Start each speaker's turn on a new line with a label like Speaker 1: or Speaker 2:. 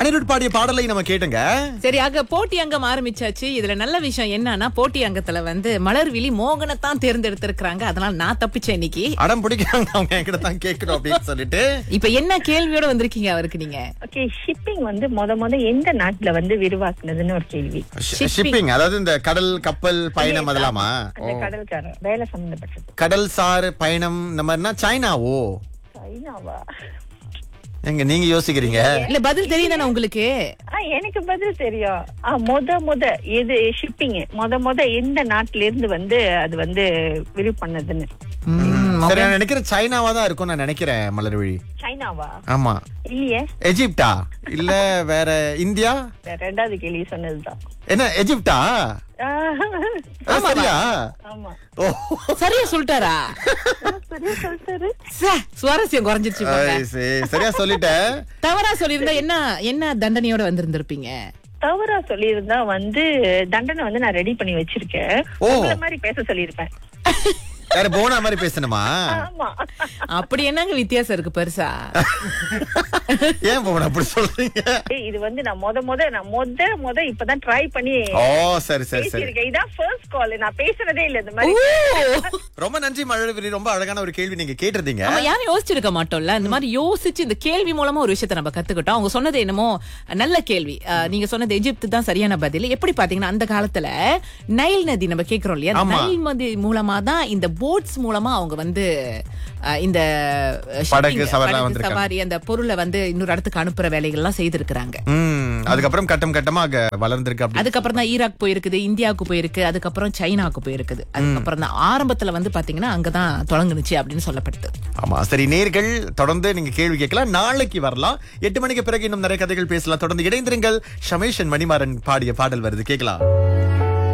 Speaker 1: அனிருட் பாடிய பாடலை நம்ம கேட்டுங்க
Speaker 2: சரி ஆக போட்டி அங்கம் ஆரம்பிச்சாச்சு இதுல நல்ல விஷயம் என்னன்னா போட்டி அங்கத்துல வந்து மலர்விழி மோகனத்தான் தேர்ந்தெடுத்திருக்கிறாங்க அதனால நான் தப்பிச்சேன் இன்னைக்கு
Speaker 1: அடம் பிடிக்கிறாங்க அவங்க என்கிட்ட தான் கேட்கணும் அப்படின்னு சொல்லிட்டு
Speaker 2: இப்ப என்ன கேள்வியோட வந்திருக்கீங்க அவருக்கு நீங்க
Speaker 3: ஓகே ஷிப்பிங் வந்து முத முத எந்த நாட்டுல வந்து விரிவாக்குனதுன்னு ஒரு கேள்வி
Speaker 2: Shipping.
Speaker 1: ஷிப்பிங் அதாவது இந்த கடல் கப்பல் பயணம் அதெல்லாமா
Speaker 3: அந்த கடல்காரன் வேலை சம்பந்தப்பட்டது
Speaker 1: கடல் சார் பயணம் இந்த மாதிரினா சைனாவோ
Speaker 3: சைனாவா
Speaker 1: எங்க நீங்க யோசிக்கிறீங்க
Speaker 2: இல்ல பதில் தெரியுதானே உங்களுக்கு
Speaker 3: ஆ எனக்கு பதில் தெரியும் ஆ முத முத எது ஷிப்பிங் முத முத எந்த நாட்டுல இருந்து வந்து அது வந்து விரிவு பண்ணதுன்னு
Speaker 2: ம்,
Speaker 1: சரி நான் நினைக்கிறேன் சைனாவா தான் இருக்கும் நான் நினைக்கிறேன் மலர்விழி
Speaker 3: சைனாவா
Speaker 1: ஆமா
Speaker 3: இல்லையே
Speaker 1: எஜிப்டா இல்ல வேற இந்தியா
Speaker 3: ரெண்டாவது கேள்வி சொன்னதுதான்
Speaker 1: என்ன எஜிப்டா
Speaker 3: ஆ,
Speaker 1: ஆ, சரியா
Speaker 3: ஆமா
Speaker 1: ஓ
Speaker 2: சரியா சொல்லிட்டாரா
Speaker 3: சரியா சொல்லிட்டாரு
Speaker 2: சே, சுவாரஸ்யம் குறைஞ்சிருச்சு போங்க.
Speaker 1: ஐ, சரி, சரியா சொல்லிட்டேன்
Speaker 2: தவறா சொல்லியிருந்தா என்ன என்ன தண்டனையோட வந்திருந்திருப்பீங்க
Speaker 3: தவறா சொல்லியிருந்தா வந்து தண்டனை வந்து நான் ரெடி பண்ணி வச்சிருக்கேன்
Speaker 1: ஓ.
Speaker 3: உங்களை மாதிரி பேச சொல்லியிருப்பேன்
Speaker 1: வேற போனா மாதிரி பேசணுமா
Speaker 3: ஆமா
Speaker 2: அப்படி என்னங்க வித்தியாசம் இருக்கு பெருசா
Speaker 1: ஏன் போன அப்படி சொல்றீங்க
Speaker 3: ஏய், இது வந்து நான் முத முத நான் முத முத இப்பதான் ட்ரை பண்ணி
Speaker 1: ஓ சரி சரி சரி
Speaker 3: பேசியிருக்கேன் இதான் ஃபர்ஸ்ட் கால் நான் பேசுனதே இல்ல இந்த மாதிரி
Speaker 1: ரொம்ப நன்றி மழை ரொம்ப அழகான ஒரு கேள்வி நீங்க கேட்டிருந்தீங்க
Speaker 2: நம்ம யாரும் யோசிச்சிருக்க மாட்டோம்ல இந்த மாதிரி யோசிச்சு இந்த கேள்வி மூலமா ஒரு விஷயத்தை நம்ம கத்துக்கிட்டோம் அவங்க சொன்னது என்னமோ நல்ல கேள்வி அஹ், நீங்க சொன்னது எஜிப்து தான் சரியான பதில் எப்படி பாத்தீங்கன்னா அந்த காலத்துல நைல் நதி நம்ம கேக்குறோம் இல்லையா அந்த
Speaker 1: ஆமா.
Speaker 2: நைல் நதி மூலமா தான் இந்த போட்ஸ் மூலமா அவங்க வந்து அஹ், இந்த shipping,
Speaker 1: படகு சவாரிலாம்
Speaker 2: படகு
Speaker 1: வந்திருக்காங்க.
Speaker 2: சவாரி அந்த பொருளை வந்து இன்னொரு இடத்துக்கு அனுப்புற வேலைகள் எல்லாம் செய்திருக்கிறாங்க
Speaker 1: ம் அதுக்கப்புறம் கட்டம் கட்டமா அங்க வளர்ந்திருக்கு அப்படி
Speaker 2: அதுக்கப்புறம் தான் ஈராக் போயிருக்குது இந்தியாவுக்கு போயிருக்கு அதுக்கப்புறம் சைனாவுக்கு போயிருக்குது அதுக்கப்புறம் தான் ஆரம்பத்துல வந்து பாத்தீங்கன்னா அங்கதான் தொடங்குனுச்சு அப்படின்னு சொல்லப்படுது
Speaker 1: ஆமா சரி நேர்கள் தொடர்ந்து நீங்க கேள்வி கேட்கலாம் நாளைக்கு வரலாம் எட்டு மணிக்கு பிறகு இன்னும் நிறைய கதைகள் பேசலாம் தொடர்ந்து இணைந்திருங்கள் ஷமேஷன் மணிமாறன் பாடிய பாடல் வருது கேட்கலாம்